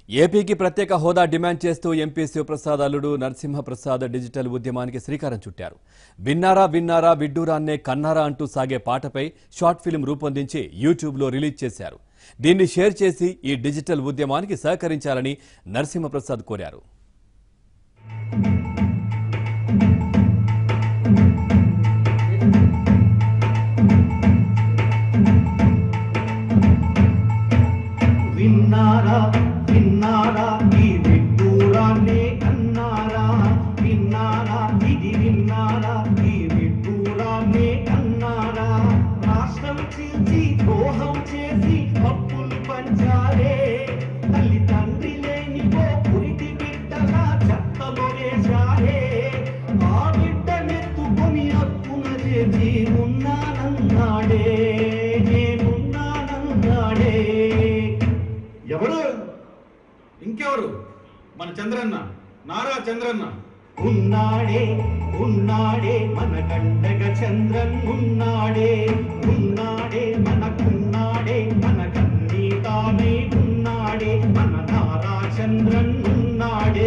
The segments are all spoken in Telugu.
ఏపీకి ప్రత్యేక హోదా డిమాండ్ చేస్తూ ఎంపీ శివప్రసాద్ అల్లుడు నరసింహప్రసాద్ డిజిటల్ ఉద్యమానికి శ్రీకారం చుట్టారు విన్నారా విన్నారా విడ్డూరాన్నే కన్నారా అంటూ సాగే పాటపై షార్ట్ ఫిల్మ్ రూపొందించి యూట్యూబ్లో రిలీజ్ చేశారు దీన్ని షేర్ చేసి ఈ డిజిటల్ ఉద్యమానికి సహకరించాలని నరసింహప్రసాద్ కోరారు విన్నారా విన్నారా ఈ విడ్డూరాన్నే కన్నారా విన్నారా ఇది విన్నారా ఈ విడ్డూరాన్నే కన్నారా రాష్ట్రం చీల్చి ద్రోహం చేసి అప్పులు పంచారే తల్లి తండ్రి లేని ఓ పురిటి బిడ్డగా చెత్తలో వేశారే ఆ బిడ్డనెత్తుకొని అప్పున చేసి ఉన్నానన్నాడే నేనున్నానన్నాడే ఎవరు ఇంకెవరు మన చంద్రన్న నారా చంద్రన్న ఉన్నాడే ఉన్నాడే మన కండగ చంద్రన్ ఉన్నాడే ఉన్నాడే మనకున్నాడే మన కన్నీ తానే ఉన్నాడే మన నారా చంద్రన్ ఉన్నాడే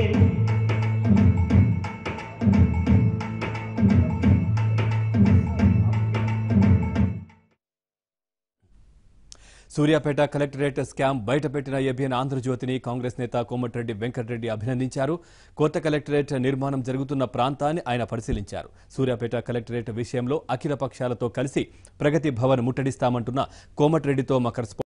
సూర్యాపేట కలెక్టరేట్ స్కామ్ బయటపెట్టిన ఏబిఎన్ ఆంధ్రజ్యోతిని కాంగ్రెస్ నేత కోమటిరెడ్డి వెంకటరెడ్డి అభినందించారు కొత్త కలెక్టరేట్ నిర్మాణం జరుగుతున్న ప్రాంతాన్ని ఆయన పరిశీలించారు సూర్యాపేట కలెక్టరేట్ విషయంలో అఖిల పక్షాలతో కలిసి ప్రగతి భవన్ ముట్టడిస్తామంటున్న కోమటిరెడ్డితో మా కరెస్పాండెంట్